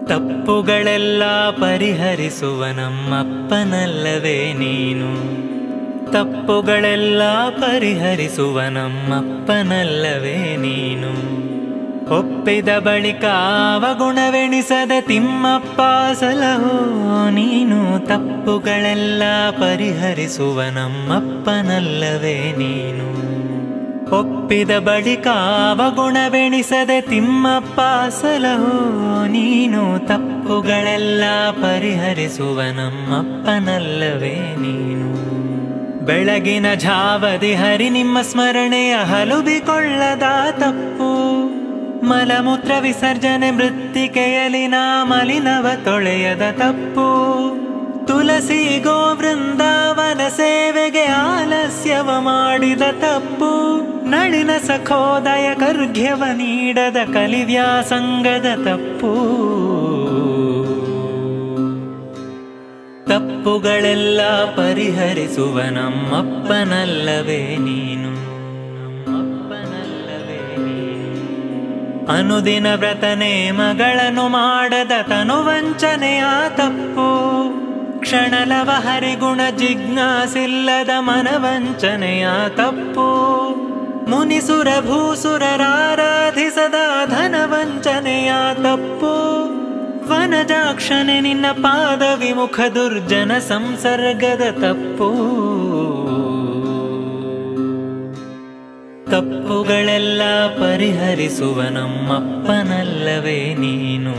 ತಪ್ಪುಗಳೆಲ್ಲ ಪರಿಹರಿಸುವ ನಮ್ಮಪ್ಪನಲ್ಲವೇ ನೀನು ತಪ್ಪುಗಳೆಲ್ಲ ಪರಿಹರಿಸುವ ನಮ್ಮಪ್ಪನಲ್ಲವೇ ನೀನು ಒಪ್ಪಿದ ಬಳಿಕ ಅವಗುಣವೆಣಿಸದೆ ತಿಮ್ಮಪ್ಪ ಸಲಹೋ ನೀನು ತಪ್ಪುಗಳೆಲ್ಲ ಪರಿಹರಿಸುವ ನಮ್ಮಪ್ಪನಲ್ಲವೇ ನೀನು ಒಪ್ಪಿದ ಬಳಿಕ ಅವಗುಣವೆಣಿಸದೆ ತಿಮ್ಮಪ್ಪ ಸಲಹೋ ನೀನು ತಪ್ಪುಗಳೆಲ್ಲ ಪರಿಹರಿಸುವ ನಮ್ಮಪ್ಪನಲ್ಲವೇ ನೀನು ಬೆಳಗಿನ ಝಾವದಿ ಹರಿ ನಿಮ್ಮ ಸ್ಮರಣೆಯ ಹಲುಬಿಕೊಳ್ಳದ ತಪ್ಪು ಮಲಮೂತ್ರ ವಿಸರ್ಜನೆ ಮೃತ್ತಿಕೆಯಲಿನ ಮಲಿನವ ತೊಳೆಯದ ತಪ್ಪು ತುಳಸಿ ಗೋ ವೃಂದಾವನ ಸೇವೆಗೆ ಆಲಸ್ಯವ ಮಾಡಿದ ತಪ್ಪು ನಳಿನ ಸಖೋದಯ ಕರ್ಘ್ಯವ ನೀಡದ ಕಲಿವ್ಯಾಸಂಗದ ತಪ್ಪು ತಪ್ಪುಗಳೆಲ್ಲ ಪರಿಹರಿಸುವ ನಮ್ಮಪ್ಪನಲ್ಲವೇ ನೀನು ನಮ್ಮಪ್ಪನಲ್ಲವೇ ನೀನು ಅನುದಿನ ವ್ರತನೆ ಮಗಳನ್ನು ಮಾಡದ ತನುವಂಚನೆಯ ತಪ್ಪು ಕ್ಷಣಲವ ಹರಿಗುಣ ಜಿಜ್ಞಾಸಿಲ್ಲದ ಮನವಂಚನೆಯ ತಪ್ಪು ಮುನಿಸುರ ಭೂಸುರರಾರಾಧಿಸದ ಧನವಂಚನೆಯ ತಪ್ಪು ವನಜಾಕ್ಷನೆ ನಿನ್ನ ಪಾದ ವಿಮುಖ ದುರ್ಜನ ಸಂಸರ್ಗದ ತಪ್ಪು ತಪ್ಪುಗಳೆಲ್ಲ ಪರಿಹರಿಸುವ ನಮ್ಮಪ್ಪನಲ್ಲವೇ ನೀನು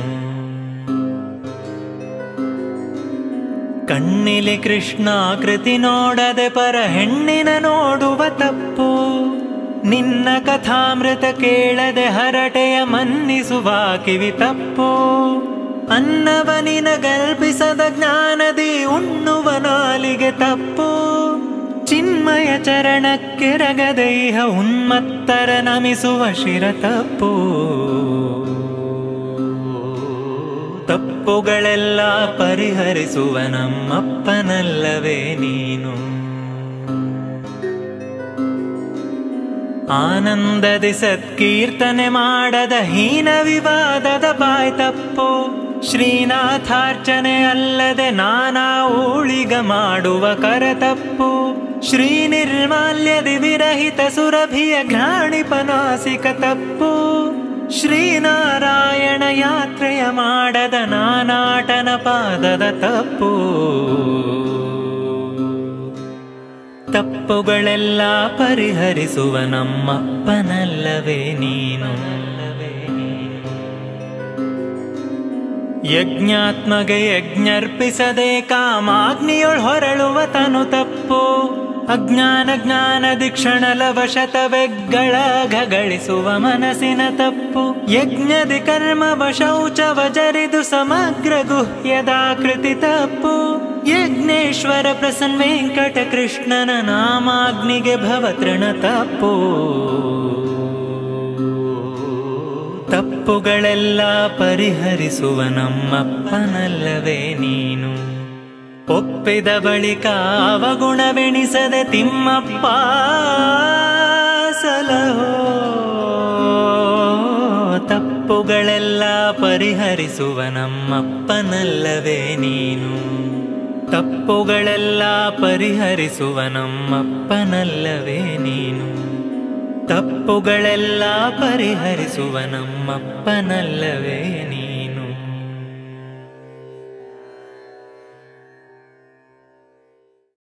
ಕಣ್ಣಿಲಿ ಕೃಷ್ಣ ಕೃತಿ ನೋಡದೆ ಪರ ಹೆಣ್ಣಿನ ನೋಡುವ ತಪ್ಪು ನಿನ್ನ ಕಥಾಮೃತ ಕೇಳದೆ ಹರಟೆಯ ಮನ್ನಿಸುವ ಕಿವಿ ತಪ್ಪು ಅನ್ನವ ನಿನಗಲ್ಪಿಸದ ಜ್ಞಾನದಿ ಉಣ್ಣುವ ನಾಲಿಗೆ ತಪ್ಪು ಚಿನ್ಮಯ ಚರಣಕ್ಕೆರಗದೆ ಇಹ ಉನ್ಮತ್ತರ ನಮಿಸುವ ಶಿರ ತಪ್ಪು ತಪ್ಪುಗಳೆಲ್ಲ ಪರಿಹರಿಸುವ ನಮ್ಮಪ್ಪನಲ್ಲವೇ ನೀನು ಆನಂದದಿ ಸತ್ಕೀರ್ತನೆ ಮಾಡದ ಹೀನ ವಿವಾದದ ಬಾಯ್ ತಪ್ಪು ಶ್ರೀನಾಥಾರ್ಚನೆ ಅಲ್ಲದೆ ನಾನಾ ಊಳಿಗ ಮಾಡುವ ಕರ ತಪ್ಪು ಶ್ರೀ ನಿರ್ಮಾಲ್ಯದಿ ವಿರಹಿತ ಸುರಭಿಯ ಘ್ರಾಣಿಪನಾಸಿಕ ತಪ್ಪು ಶ್ರೀನಾರಾಯಣ ಯಾತ್ರೆಯ ಮಾಡದ ನಾನಾಟನ ಪಾದದ ತಪ್ಪು ತಪ್ಪುಗಳೆಲ್ಲ ಪರಿಹರಿಸುವ ನಮ್ಮಪ್ಪನಲ್ಲವೇ ನೀನು ಯಜ್ಞಾತ್ಮಗೆ ಯಜ್ಞರ್ಪಿಸದೆ ಕಾಮಾಗ್ನಿಯೊಳ್ ಹೊರಳುವ ತನು ತಪ್ಪು ಅಜ್ಞಾನ ಜ್ಞಾನದಿ ಕ್ಷಣಲವ ಶತವೆಗ್ಗಳ ಘಗಳಿಸುವ ಮನಸ್ಸಿನ ತಪ್ಪು ಯಜ್ಞದಿ ಕರ್ಮವ ಶೌಚವ ಜರಿದು ಸಮಗ್ರ ಗುಹ್ಯದಾಕೃತಿ ತಪ್ಪು ಯಜ್ಞೇಶ್ವರ ಪ್ರಸನ್ನ ವೆಂಕಟ ಕೃಷ್ಣನ ನಾಮಾಗ್ನಿಗೆ ಭವತೃಣ ತಪ್ಪು ತಪ್ಪುಗಳೆಲ್ಲ ಪರಿಹರಿಸುವ ನಮ್ಮಪ್ಪನಲ್ಲವೇ ನೀನು ಒಪ್ಪಿದ ಬಳಿಕ ಅವಗುಣವೆಣಿಸದೆ ತಿಮ್ಮಪ್ಪ ಸಲಹೋ ತಪ್ಪುಗಳೆಲ್ಲ ಪರಿಹರಿಸುವ ನಮ್ಮಪ್ಪನಲ್ಲವೇ ನೀನು ತಪ್ಪುಗಳೆಲ್ಲ ಪರಿಹರಿಸುವ ನಮ್ಮಪ್ಪನಲ್ಲವೇ ನೀನು ತಪ್ಪುಗಳೆಲ್ಲ ಪರಿಹರಿಸುವ ನಮ್ಮಪ್ಪನಲ್ಲವೇ ನೀನು